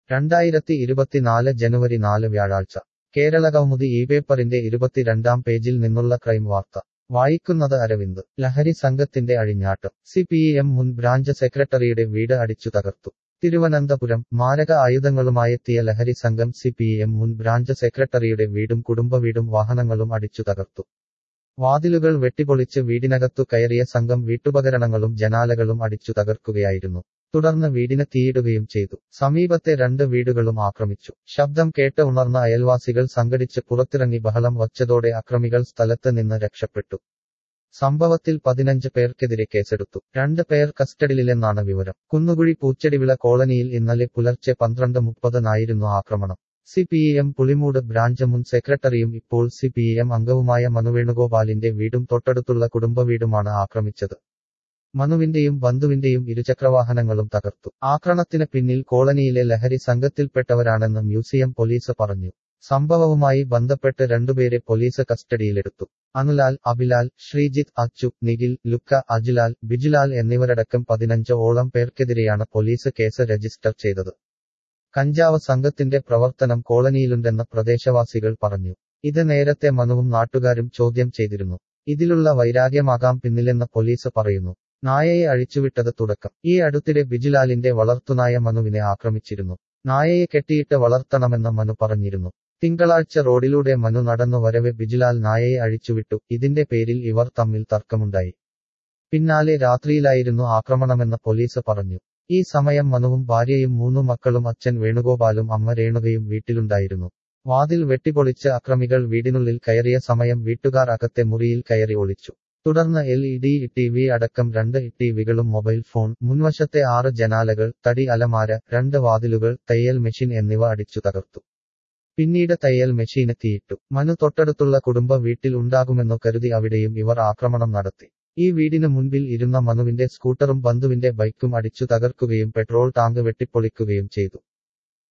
രണ്ടായിരത്തി ഇരുപത്തിനാല് ജനുവരി നാല് വ്യാഴാഴ്ച കേരള കൗമുദി ഈ പേപ്പറിന്റെ ഇരുപത്തിരണ്ടാം പേജിൽ നിന്നുള്ള ക്രൈം വാർത്ത വായിക്കുന്നത് അരവിന്ദ് ലഹരി സംഘത്തിന്റെ അഴിഞ്ഞാട്ടം സി പി എം മുൻ ബ്രാഞ്ച് സെക്രട്ടറിയുടെ വീട് അടിച്ചു തകർത്തു തിരുവനന്തപുരം മാരക ആയുധങ്ങളുമായെത്തിയ ലഹരി സംഘം സി പി എം മുൻ ബ്രാഞ്ച് സെക്രട്ടറിയുടെ വീടും കുടുംബവീടും വാഹനങ്ങളും അടിച്ചു തകർത്തു വാതിലുകൾ വെട്ടിപ്പൊളിച്ച് വീടിനകത്തു കയറിയ സംഘം വീട്ടുപകരണങ്ങളും ജനാലകളും അടിച്ചു തകർക്കുകയായിരുന്നു തുടർന്ന് വീടിന് തീയിടുകയും ചെയ്തു സമീപത്തെ രണ്ട് വീടുകളും ആക്രമിച്ചു ശബ്ദം കേട്ട് ഉണർന്ന അയൽവാസികൾ സംഘടിച്ച് പുറത്തിറങ്ങി ബഹളം വച്ചതോടെ അക്രമികൾ സ്ഥലത്ത് നിന്ന് രക്ഷപ്പെട്ടു സംഭവത്തിൽ പതിനഞ്ച് പേർക്കെതിരെ കേസെടുത്തു രണ്ട് പേർ കസ്റ്റഡിയിലെന്നാണ് വിവരം കുന്നുകുഴി പൂച്ചെടിവിള കോളനിയിൽ ഇന്നലെ പുലർച്ചെ പന്ത്രണ്ട് മുപ്പതിനായിരുന്നു ആക്രമണം C P M Pulimoodu branch മുൻ സെക്രട്ടറിയും ഇപ്പോൾ സി പി എം അംഗവുമായ മനുവേണുഗോപാലിന്റെ വീടും തൊട്ടടുത്തുള്ള കുടുംബവീടുമാണ് ആക്രമിച്ചത് മനുവിന്റെയും ബന്ധുവിന്റെയും ഇരുചക്രവാഹനങ്ങളും തകർത്തു ആക്രമണത്തിന് പിന്നിൽ കോളനിയിലെ ലഹരി സംഘത്തിൽപ്പെട്ടവരാണെന്ന് മ്യൂസിയം പോലീസ് പറഞ്ഞു സംഭവവുമായി ബന്ധപ്പെട്ട് രണ്ടുപേരെ പോലീസ് കസ്റ്റഡിയിലെടുത്തു അനുലാൽ അബിലാൽ ശ്രീജിത്ത് അച്ചു നിഖിൽ ലുക്ക അജിലാൽ ബിജുലാൽ എന്നിവരടക്കം പതിനഞ്ച് ഓളം പേർക്കെതിരെയാണ് പോലീസ് കേസ് രജിസ്റ്റർ ചെയ്തത് കഞ്ചാവ് സംഘത്തിന്റെ പ്രവർത്തനം കോളനിയിലുണ്ടെന്ന് പ്രദേശവാസികൾ പറഞ്ഞു ഇത് നേരത്തെ മനുവും നാട്ടുകാരും ചോദ്യം ചെയ്തിരുന്നു ഇതിലുള്ള വൈരാഗ്യമാകാം പിന്നിലെന്ന് പോലീസ് പറയുന്നു നായയെ അഴിച്ചുവിട്ടത് തുടക്കം ഈ അടുത്തിടെ ബിജുലാലിന്റെ വളർത്തുനായ മനുവിനെ ആക്രമിച്ചിരുന്നു നായയെ കെട്ടിയിട്ട് വളർത്തണമെന്ന് മനു പറഞ്ഞിരുന്നു തിങ്കളാഴ്ച റോഡിലൂടെ മനു നടന്നു വരവെ ബിജുലാൽ നായയെ അഴിച്ചുവിട്ടു ഇതിന്റെ പേരിൽ ഇവർ തമ്മിൽ തർക്കമുണ്ടായി പിന്നാലെ രാത്രിയിലായിരുന്നു ആക്രമണമെന്ന് പോലീസ് പറഞ്ഞു ഈ സമയം മനുവും ഭാര്യയും മൂന്നു മക്കളും അച്ഛൻ വേണുഗോപാലും അമ്മ രേണുകയും വീട്ടിലുണ്ടായിരുന്നു വാതിൽ വെട്ടിപ്പൊളിച്ച് അക്രമികൾ വീടിനുള്ളിൽ കയറിയ സമയം വീട്ടുകാർ അകത്തെ മുറിയിൽ കയറി ഒളിച്ചു തുടർന്ന് L E D T V അടക്കം രണ്ട് ടി വികളും മൊബൈൽ ഫോൺ മുൻവശത്തെ ആറ് ജനാലകൾ തടി അലമാര രണ്ട് വാതിലുകൾ തയ്യൽ മെഷീൻ എന്നിവ അടിച്ചു തകർത്തു പിന്നീട് തയ്യൽ മെഷീന് തീയിട്ടു മനു തൊട്ടടുത്തുള്ള കുടുംബ വീട്ടിൽ ഉണ്ടാകുമെന്നു കരുതി അവിടെയും ഇവർ ആക്രമണം നടത്തി ഈ വീടിന് മുൻപിൽ ഇരുന്ന മനുവിന്റെ സ്കൂട്ടറും ബന്ധുവിന്റെ ബൈക്കും അടിച്ചു തകർക്കുകയും പെട്രോൾ ടാങ്ക് വെട്ടിപ്പൊളിക്കുകയും ചെയ്തു